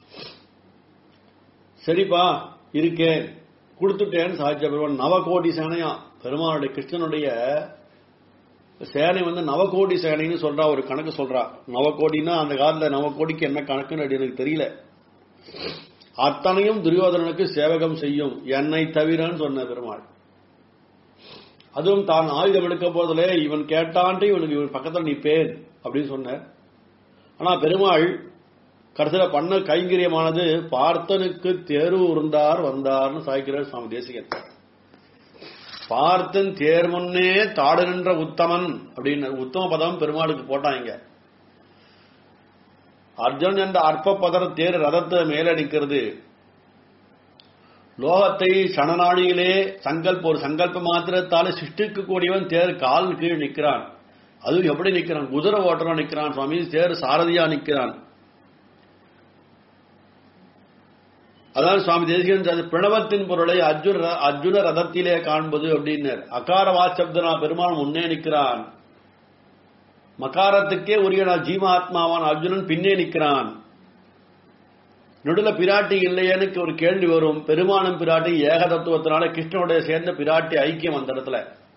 சரிப்பா இருக்கேன் கொடுத்துட்டேன்னு சாதிச்ச பெருமாள் நவகோடி சேனையா பெருமாளுடைய கிருஷ்ணனுடைய சேனை வந்து நவகோடி சேனைன்னு சொல்றா ஒரு கணக்கு சொல்றா நவகோடினா அந்த காலத்துல நவகோடிக்கு என்ன கணக்குன்னு அப்படி எனக்கு தெரியல அத்தனையும் துரியோதனனுக்கு சேவகம் செய்யும் என்னை தவிரன்னு சொன்ன பெருமாள் அதுவும் தான் ஆயுதம் எடுக்க போதிலே இவன் கேட்டான்ட்டு இவனுக்கு இவன் பக்கத்துல நிற்பேன் அப்படின்னு சொன்னார் ஆனா பெருமாள் கடைசியில பண்ண கைங்கரியமானது பார்த்தனுக்கு தேர்வு இருந்தார் வந்தார்னு சாய்க்கிறார் சுவாமி தேசிகன் பார்த்தன் தேர் முன்னே தாடு நின்ற உத்தமன் அப்படின்னு உத்தம பதம் பெருமாளுக்கு போட்டாங்க அர்ஜுன் என்ற அற்ப பதர தேர் ரதத்தை மேலடிக்கிறது லோகத்தை சனநாடியிலே சங்கல்ப ஒரு சங்கல்ப மாத்திரத்தால சிருஷ்டிக்க கூடியவன் தேர் கால் கீழ் நிற்கிறான் அது எப்படி நிக்கிறான் குதிரை ஓட்டுறா நிக்கிறான் சுவாமி தேர் சாரதியா நிக்கிறான் அதான் சுவாமி தேசிகன் அது பிரணவத்தின் பொருளை அர்ஜுன அர்ஜுன ரதத்திலே காண்பது அப்படின்னர் அகார வாசப்தனா பெருமாள் முன்னே நிற்கிறான் மகாரத்துக்கே உரிய ஜீவாத்மாவான் அர்ஜுனன் பின்னே நிற்கிறான் நடுல பிராட்டி இல்லையேன்னு ஒரு கேள்வி வரும் பெருமானம் பிராட்டி ஏக தத்துவத்தினால கிருஷ்ணனுடைய சேர்ந்த பிராட்டி ஐக்கியம் அந்த இடத்துல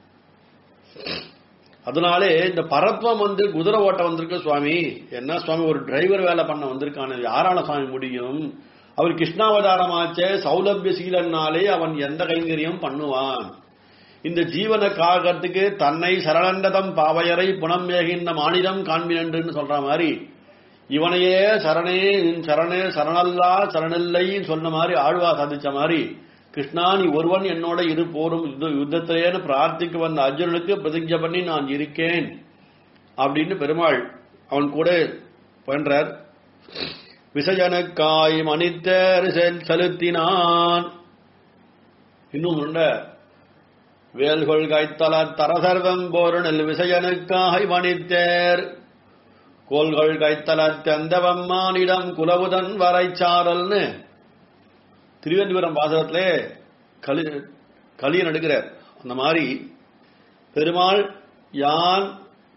அதனாலே இந்த பரத்வம் வந்து குதிரை ஓட்ட வந்திருக்கு சுவாமி என்ன சுவாமி ஒரு டிரைவர் வேலை பண்ண வந்திருக்கான யாரால சுவாமி முடியும் அவர் கிருஷ்ணாவதாரமாச்சே சௌலபிய சீலன்னாலே அவன் எந்த கைங்கரியம் பண்ணுவான் இந்த ஜீவனை காக்கிறதுக்கு தன்னை சரணண்டதம் பாவையரை புனம் மேகின்ற மாநிலம் காண்பினன்று சொல்ற மாதிரி இவனையே சரணே சரணே சரணல்லா சரணில்லைன்னு சொன்ன மாதிரி ஆழ்வா சாதிச்ச மாதிரி கிருஷ்ணா நீ ஒருவன் என்னோட இரு போரும் யுத்தத்திலேன்னு பிரார்த்திக்க வந்த அர்ஜுனனுக்கு பிரதிஜை பண்ணி நான் இருக்கேன் அப்படின்னு பெருமாள் அவன் கூட பண்றார் விசஜனுக்காய் மனிதர் செலுத்தினான் இன்னும் உண்ட வேல்கொள் கைத்தல தரசர்வம் போருணில் விசயனுக்காய் மணித்தேர் கோள்கள் கைத்தல தெந்தவம்மானிடம் குலவுதன் வரைச்சாரல்னு திருவனந்தபுரம் பாசகத்திலே களி களியன் எடுக்கிறார் அந்த மாதிரி பெருமாள் யான்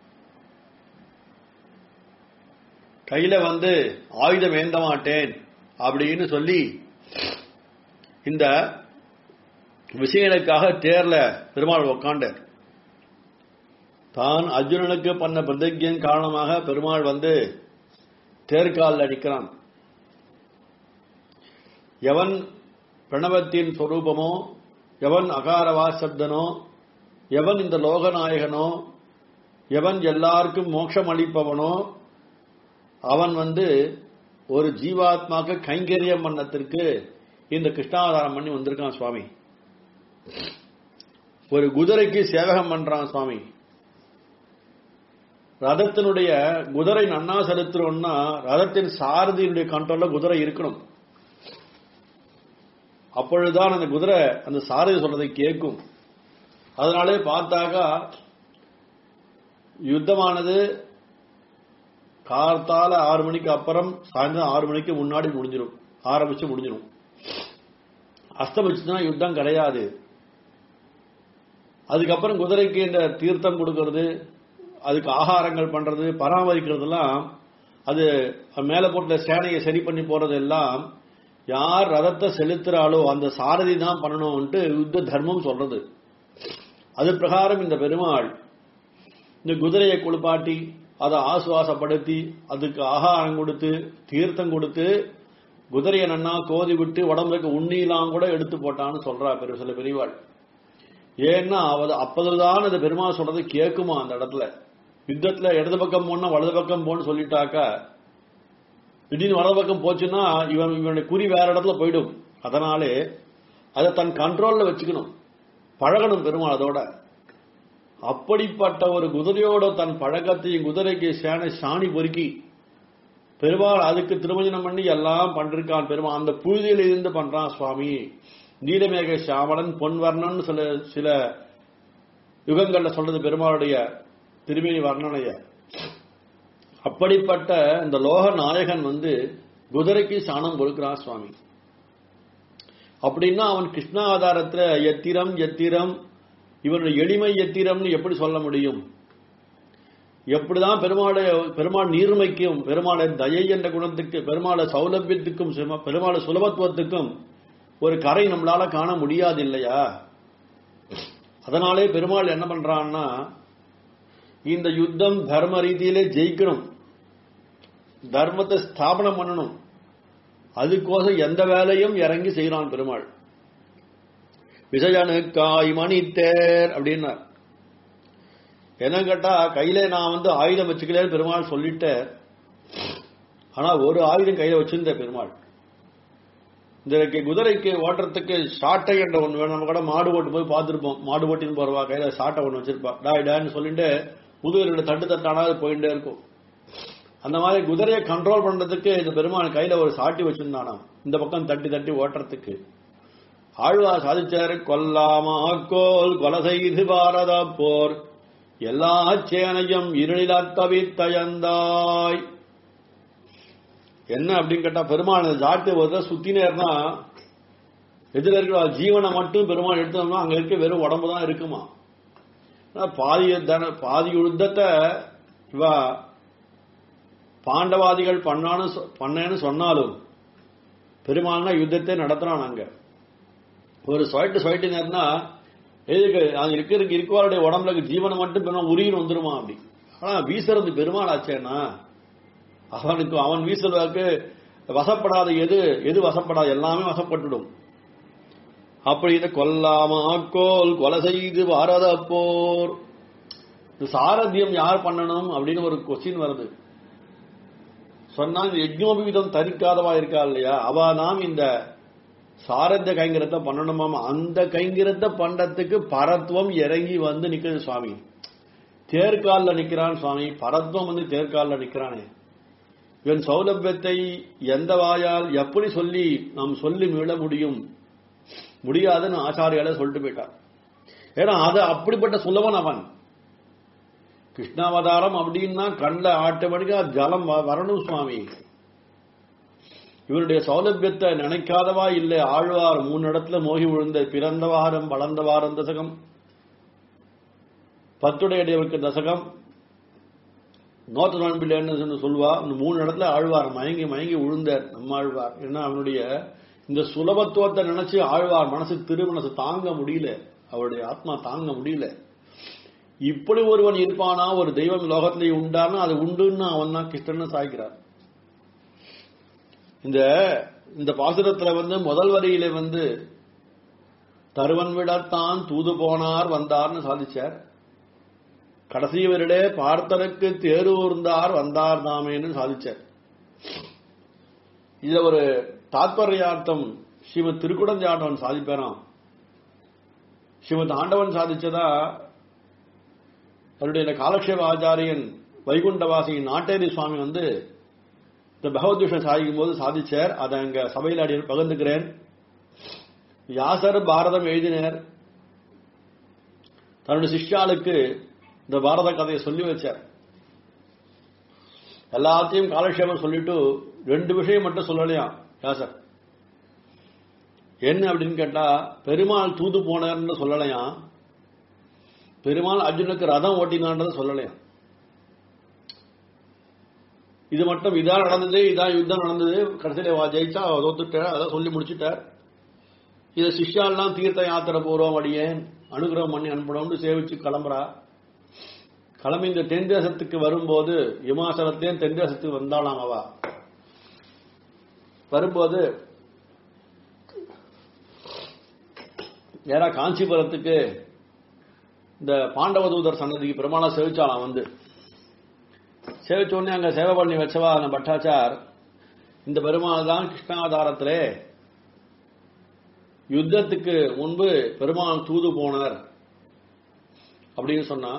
கையில வந்து ஆயுதம் ஏந்த மாட்டேன் அப்படின்னு சொல்லி இந்த விஷயங்களுக்காக தேர்ல பெருமாள் உக்காண்டார் தான் அர்ஜுனனுக்கு பண்ண பிரதிஜையின் காரணமாக பெருமாள் வந்து தேர்காலில் அடிக்கிறான் எவன் பிரணவத்தின் சொரூபமோ எவன் அகாரவா சப்தனோ எவன் இந்த லோகநாயகனோ எவன் எல்லாருக்கும் மோட்சம் அளிப்பவனோ அவன் வந்து ஒரு ஜீவாத்மாக்கு கைங்கரியம் பண்ணத்திற்கு இந்த கிருஷ்ணாவதாரம் பண்ணி வந்திருக்கான் சுவாமி ஒரு குதிரைக்கு சேவகம் பண்றான் சுவாமி ரதத்தினுடைய குதிரை நன்னா செலுத்துறோம்னா ரதத்தின் சாரதியினுடைய கண்ட்ரோல்ல குதிரை இருக்கணும் அப்பொழுதுதான் அந்த குதிரை அந்த சாரதி சொல்றதை கேட்கும் அதனாலே பார்த்தாக்கா யுத்தமானது கார்த்தால ஆறு மணிக்கு அப்புறம் சாயந்தரம் ஆறு மணிக்கு முன்னாடி முடிஞ்சிடும் ஆரம்பிச்சு முடிஞ்சிடும் அஸ்தமிச்சுன்னா யுத்தம் கிடையாது அதுக்கப்புறம் குதிரைக்கு இந்த தீர்த்தம் கொடுக்கறது அதுக்கு ஆகாரங்கள் பண்றது பராமரிக்கிறதெல்லாம் அது மேல போட்ட சேனையை சரி பண்ணி போறது எல்லாம் யார் ரதத்தை செலுத்துறாளோ அந்த சாரதி தான் பண்ணணும்ட்டு யுத்த தர்மம் சொல்றது அது பிரகாரம் இந்த பெருமாள் இந்த குதிரையை குளிப்பாட்டி அதை ஆசுவாசப்படுத்தி அதுக்கு ஆகாரம் கொடுத்து தீர்த்தம் கொடுத்து குதிரையை நன்னா கோதி விட்டு உடம்புக்கு உண்ணிலாம் கூட எடுத்து போட்டான்னு சொல்றா பெரு சில பெரியவாள் ஏன்னா அவ அப்போதுதான் அந்த பெருமாள் சொல்றது கேட்குமா அந்த இடத்துல யுத்தத்துல இடது பக்கம் போனா வலது பக்கம் போன்னு சொல்லிட்டாக்கா திடீர்னு வலது பக்கம் போச்சுன்னா இவன் இவனுடைய குறி வேற இடத்துல போயிடும் அதனாலே அதை தன் கண்ட்ரோல்ல வச்சுக்கணும் பழகணும் பெருமாள் அதோட அப்படிப்பட்ட ஒரு குதிரையோட தன் பழக்கத்தையும் குதிரைக்கு சேனை சாணி பொறுக்கி பெருமாள் அதுக்கு திருமஞ்சனம் பண்ணி எல்லாம் பண்றான் பெருமாள் அந்த புழுதியில இருந்து பண்றான் சுவாமி நீலமேக சாமலன் பொன்வர்ணன் சில சில யுகங்கள்ல சொல்றது பெருமாளுடைய திருமேனி வர்ணனைய அப்படிப்பட்ட இந்த லோக நாயகன் வந்து குதிரைக்கு சாணம் கொடுக்கிறான் சுவாமி அப்படின்னா அவன் கிருஷ்ணாவதாரத்துல எத்திரம் எத்திரம் இவனுடைய எளிமை எத்திரம்னு எப்படி சொல்ல முடியும் எப்படிதான் பெருமாளுடைய பெருமாள் நீர்மைக்கும் பெருமாளை தயை என்ற குணத்துக்கு பெருமாளை சௌலபியத்துக்கும் சும- பெருமாளை சுலபத்துவத்துக்கும் ஒரு கரை நம்மளால காண முடியாது இல்லையா அதனாலே பெருமாள் என்ன பண்றான்னா இந்த யுத்தம் தர்ம ரீதியிலே ஜெயிக்கணும் தர்மத்தை ஸ்தாபனம் பண்ணணும் அதுக்கோசம் எந்த வேலையும் இறங்கி செய்யறான் பெருமாள் விசயனுக்காய் மணித்தேர் அப்படின்னார் என்ன கேட்டா கையில நான் வந்து ஆயுதம் வச்சுக்கலன்னு பெருமாள் சொல்லிட்டேன் ஆனா ஒரு ஆயுதம் கையில வச்சிருந்த பெருமாள் இந்த குதிரைக்கு ஓட்டுறதுக்கு சாட்டை என்ற ஒண்ணு வேணும் நம்ம கூட மாடு ஓட்டு போய் பார்த்திருப்போம் மாடு ஓட்டின்னு போறவா கையில சாட்டை ஒண்ணு வச்சிருப்பா டாய் டான்னு சொல்லிட்டு முதுகில் தட்டு தட்டானா அது போயிட்டே இருக்கும் அந்த மாதிரி குதிரையை கண்ட்ரோல் பண்றதுக்கு இந்த பெருமாள் கையில ஒரு சாட்டி வச்சிருந்தானாம் இந்த பக்கம் தட்டி தட்டி ஓட்டுறதுக்கு ஆழ்வா சாதிச்சாரு கொல்லாமா கோல் கொலை செய்து பாரத போர் எல்லா சேனையும் இருளிலா தவித்தயந்தாய் என்ன அப்படின்னு கேட்டா பெருமாள் சாட்டு ஒரு சுத்தினேர்னா எதிர இருக்கிற ஜீவனை மட்டும் பெருமாள் எடுத்தோம்னா அங்க இருக்க வெறும் உடம்பு தான் இருக்குமா ஆனா பாதி தன பாதி யுத்தத்தை இவா பாண்டவாதிகள் பண்ணான்னு சொ- பண்ணேன்னு சொன்னாலும் பெருமாள்னா யுத்தத்தை நடத்துறான் அங்க ஒரு சொயிட்டு சொயிட்டினர்னா எதுக்கு அது இருக்கிற இருக்கவாருடைய உடம்புல இருக்க ஜீவனை மட்டும் பெருமாள் உரியின் வந்துருமா அப்படி ஆனா வீசுறது பெருமாள் ஆச்சேனா அவனுக்கு அவன் வீசுறதுக்கு வசப்படாத எது எது வசப்படாது எல்லாமே வசப்பட்டுடும் அப்படி இதை கொல்லாம ஆக்கோல் கொலை செய்து பாரத போர் இந்த சாரத்தியம் யார் பண்ணணும் அப்படின்னு ஒரு கொஸ்டின் வருது சொன்னா இந்த யஜ்னோபீதம் தரிக்காதவா இருக்கா இல்லையா அவ நாம் இந்த சாரத்திய கைங்கரத்தை பண்ணணுமாமா அந்த கைங்கரத்தை பண்றதுக்கு பரத்துவம் இறங்கி வந்து நிக்குது சுவாமி தேர்கால்ல நிக்கிறான் சுவாமி பரத்துவம் வந்து தேர்கால்ல நிக்கிறானே இவன் சௌலபியத்தை எந்த வாயால் எப்படி சொல்லி நாம் சொல்லி மீள முடியும் முடியாதுன்னு ஆச்சாரியால சொல்லிட்டு போயிட்டார் ஏன்னா அது அப்படிப்பட்ட சுலபன் அவன் கிருஷ்ணாவதாரம் அப்படின்னா கண்ட ஆட்டோமேட்டிக்கா ஜலம் வ- வரணும் சுவாமி இவருடைய சௌலபியத்தை நினைக்காதவா இல்லை ஆழ்வார் மூணு இடத்துல மோகி விழுந்த பிறந்த வாரம் வளர்ந்த வாரம் தசகம் பத்துடையடையவருக்கு தசகம் நோத்து நோன்பில்லைன்னு சொல்லுவா இந்த மூணு இடத்துல ஆழ்வார் மயங்கி மயங்கி விழுந்தார் நம்ம ஆழ்வார் ஏன்னா அவனுடைய இந்த சுலபத்துவத்தை நினைச்சு ஆழ்வார் மனசு திருமனசு தாங்க முடியல அவருடைய ஆத்மா தாங்க முடியல இப்படி ஒருவன் இருப்பானா ஒரு தெய்வம் லோகத்திலே உண்டானா அது உண்டுன்னு அவன் தான் கிருஷ்ணன் சாய்க்கிறார் இந்த இந்த பாசுரத்துல வந்து முதல் வரியில வந்து தருவன் விடத்தான் தூது போனார் வந்தார்னு சாதிச்சார் கடைசி வரிடே பார்த்தனுக்கு தேரூர்ந்தார் வந்தார் தாமேன்னு சாதிச்சார் இதுல ஒரு தாத்பரியார்த்தம் ஸ்ரீமத் திருக்குடஞ்சாண்டவன் சாதிப்பாராம் ஸ்ரீமத் ஆண்டவன் சாதிச்சதா அவருடைய இந்த காலக்ஷேப ஆச்சாரியன் வைகுண்டவாசி நாட்டேரி சுவாமி வந்து இந்த பகவத் விஷயம் சாதிக்கும் போது சாதிச்சார் அதை அங்க சபையில் அடி பகிர்ந்துக்கிறேன் யாசர் பாரதம் எழுதினர் தன்னுடைய சிஷ்யாளுக்கு இந்த பாரத கதையை சொல்லி வச்சார் எல்லாத்தையும் காலக்ஷேபம் சொல்லிட்டு ரெண்டு விஷயம் மட்டும் சொல்லலையாம் யாசர் என்ன அப்படின்னு கேட்டா பெருமாள் தூது போனார்னு சொல்லலையாம் பெருமாள் அர்ஜுனுக்கு ரதம் ஓட்டினான்றதை சொல்லலையாம் இது மட்டும் இதான் நடந்தது இதான் யுத்தம் நடந்தது கடைசியில வா ஜெயிச்சா அவ தோத்துட்டார் அதான் சொல்லி முடிச்சுட்டார் இதை சிஷ்யாலாம் தீர்த்த யாத்திரை போறோம் அடியேன் அனுகிரகம் பண்ணி அனுப்பணும்னு சேவிச்சு கிளம்புறா கிளம்பி இந்த தென் தேசத்துக்கு வரும்போது இமாசலத்தையும் தென் தேசத்துக்கு வந்தாளாம் அவ வரும்போது நேரா காஞ்சிபுரத்துக்கு இந்த பாண்டவதூதர் சன்னதிக்கு பெருமாளா சேவிச்சாலாம் வந்து சேவிச்ச உடனே அங்க சேவை பண்ணி வச்சவா அந்த பட்டாச்சார் இந்த பெருமாள் தான் கிருஷ்ணாவதாரத்திலே யுத்தத்துக்கு முன்பு பெருமாள் தூது போனார் அப்படின்னு சொன்னா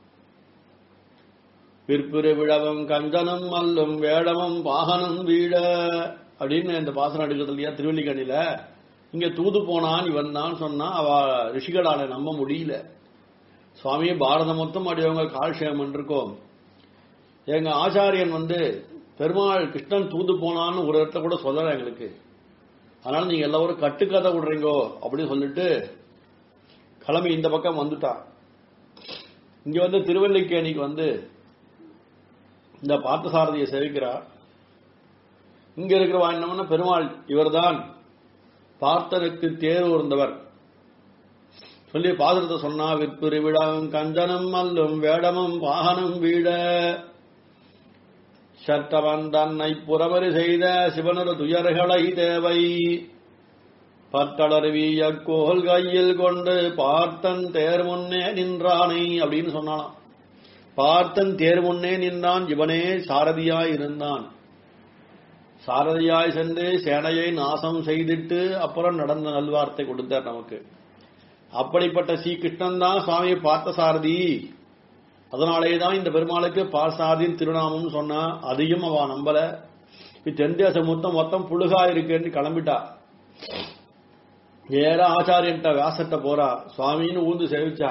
விற்பிரு விழவம் கஞ்சனம் மல்லும் வேடமும் வாகனம் வீழ அப்படின்னு இந்த பாசனம் எடுக்கிறது இல்லையா திருவல்லிக்கண்ணில இங்க தூது போனான் இவன் தான் சொன்னா அவ ரிஷிகளால நம்ப முடியல சுவாமியே பாரதம் மொத்தம் அடியவங்க கால்ஷேமன் இருக்கோம் எங்க ஆச்சாரியன் வந்து பெருமாள் கிருஷ்ணன் தூது போனான்னு ஒரு இடத்துல கூட சொல்லல எங்களுக்கு அதனால நீங்க எல்லாரும் கட்டுக்கதை விடுறீங்கோ அப்படின்னு சொல்லிட்டு கிளம்பி இந்த பக்கம் வந்துட்டான் இங்க வந்து திருவல்லிக்கேணிக்கு வந்து இந்த பார்த்தசாரதியை சேவிக்கிறார் இங்க இருக்கிறவா என்னன்னா பெருமாள் இவர்தான் பார்த்தனுக்கு தேர் ஊர்ந்தவர் சொல்லி பாசுரத்தை சொன்னா விற்புரி விழாவும் கஞ்சனம் மல்லும் வேடமும் வாகனம் வீட சட்டவன் தன்னை புறவரி செய்த சிவனரு துயர்களை தேவை பத்தளர்விய கோல் கையில் கொண்டு பார்த்தன் தேர் முன்னே நின்றானை அப்படின்னு சொன்னானாம் பார்த்தன் தேர் முன்னே நின்றான் இவனே சாரதியாய் இருந்தான் சாரதியாய் சென்று சேனையை நாசம் செய்துட்டு அப்புறம் நடந்த நல்வார்த்தை கொடுத்தார் நமக்கு அப்படிப்பட்ட ஸ்ரீ கிருஷ்ணன் தான் சுவாமி பார்த்த சாரதி அதனாலேயே தான் இந்த பெருமாளுக்கு பார்சாதின் திருநாமம் சொன்னா அதையும் அவ நம்பல இது தென்தேசம் மொத்தம் மொத்தம் புழுகா இருக்குன்னு கிளம்பிட்டா நேரா ஆச்சாரியன்ட்ட வியாசட்ட போறா சுவாமின்னு ஊந்து சேவிச்சா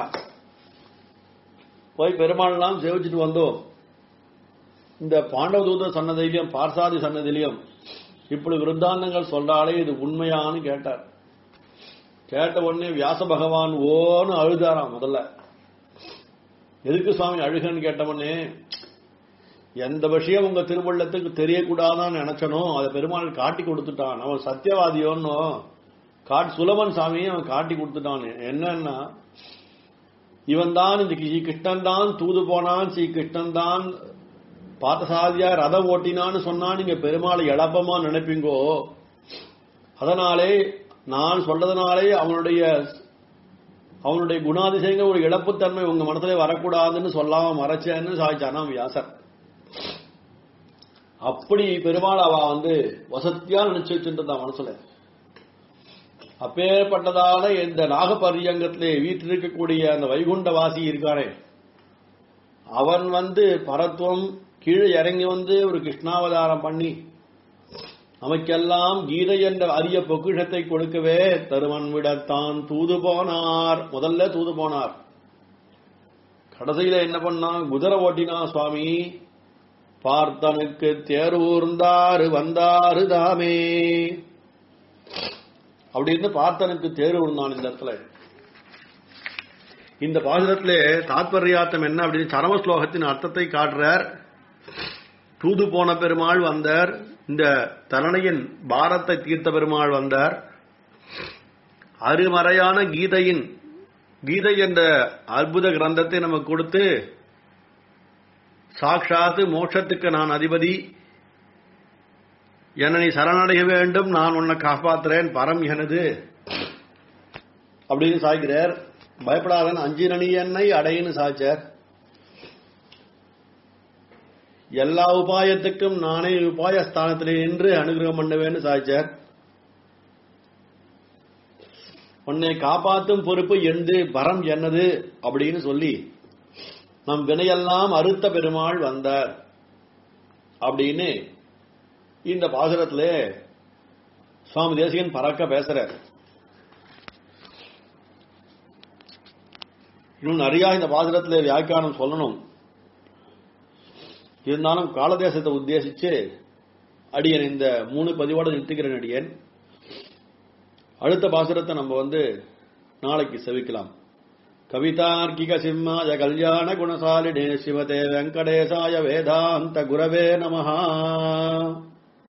போய் பெருமாள்லாம் சேவிச்சுட்டு வந்தோம் இந்த பாண்டவ தூத சன்னதியிலையும் பார்சாதி சன்னதியிலையும் இப்படி விருத்தாந்தங்கள் சொல்றாலே இது உண்மையான்னு கேட்டார் கேட்ட உடனே வியாச பகவான் ஓன்னு அழுதாராம் முதல்ல எதுக்கு சுவாமி அழுகன்னு கேட்ட உடனே எந்த விஷயம் உங்க திருவள்ளத்துக்கு தெரியக்கூடாதான்னு நினைச்சனோ அதை பெருமாள் காட்டி கொடுத்துட்டான் அவன் சத்தியவாதியோன்னோ காட் சுலபன் சாமியை அவன் காட்டி கொடுத்துட்டான் என்னன்னா இவன் தான் இந்த ஸ்ரீ கிருஷ்ணன் தான் தூது போனான் ஸ்ரீ கிருஷ்ணன் தான் பார்த்தசாதியா ரதம் ஓட்டினான்னு சொன்னா நீங்க பெருமாளை எளப்பமா நினைப்பீங்கோ அதனாலே நான் சொல்றதுனாலே அவனுடைய அவனுடைய குணாதிசயங்கள் ஒரு இழப்புத்தன்மை உங்க மனசுல வரக்கூடாதுன்னு சொல்லாம மறைச்சேன்னு சாய்ச்சானா வியாசர் அப்படி பெருமாள் அவ வந்து வசத்தியா நினைச்சு வச்சுருந்தான் மனசுல அப்பேற்பட்டதான இந்த நாகபரியங்கத்திலே வீற்றிருக்கக்கூடிய அந்த வைகுண்டவாசி இருக்கானே அவன் வந்து பரத்துவம் கீழே இறங்கி வந்து ஒரு கிருஷ்ணாவதாரம் பண்ணி நமக்கெல்லாம் கீதை என்ற அரிய பொக்கிஷத்தை கொடுக்கவே தருவன் விடத்தான் தூது போனார் முதல்ல தூது போனார் கடைசியில என்ன பண்ணா குதிரை ஓட்டினா சுவாமி பார்த்தனுக்கு தேர்வூர்ந்தாரு வந்தாரு தாமே அப்படின்னு பார்த்தனுக்கு தேர்வு இருந்தான் இந்த இடத்துல இந்த பாசுரத்திலே தாத்பரியார்த்தம் என்ன அப்படின்னு சரம ஸ்லோகத்தின் அர்த்தத்தை காட்டுறார் தூது போன பெருமாள் வந்தார் இந்த தரணையின் பாரத்தை தீர்த்த பெருமாள் வந்தார் அருமறையான கீதையின் கீதை என்ற அற்புத கிரந்தத்தை நமக்கு கொடுத்து சாட்சாத்து மோட்சத்துக்கு நான் அதிபதி என்னை சரணடைய வேண்டும் நான் உன்னை காப்பாத்துறேன் பரம் எனது அப்படின்னு சாய்கிறார் பயப்படாதன் அஞ்சு நனி என்னை அடையின்னு சாய்ச்சார் எல்லா உபாயத்துக்கும் நானே உபாய ஸ்தானத்திலே நின்று அனுகிரகம் பண்ணுவேன்னு சாய்ச்சார் உன்னை காப்பாத்தும் பொறுப்பு எந்து பரம் என்னது அப்படின்னு சொல்லி நம் வினையெல்லாம் அறுத்த பெருமாள் வந்தார் அப்படின்னு இந்த பாசுரத்துல சுவாமி தேசிகன் பறக்க பேசுறார் இன்னும் நிறைய இந்த பாசுரத்துல வியாக்கியானம் சொல்லணும் இருந்தாலும் காலதேசத்தை உத்தேசிச்சு அடியன் இந்த மூணு பதிவோட நிறுத்திக்கிறேன் அடியன் அடுத்த பாசுரத்தை நம்ம வந்து நாளைக்கு செவிக்கலாம் கவிதார்க்கிக சிம்மாய கல்யாண குணசாலினே சிவதே வெங்கடேசாய வேதாந்த குரவே நமஹா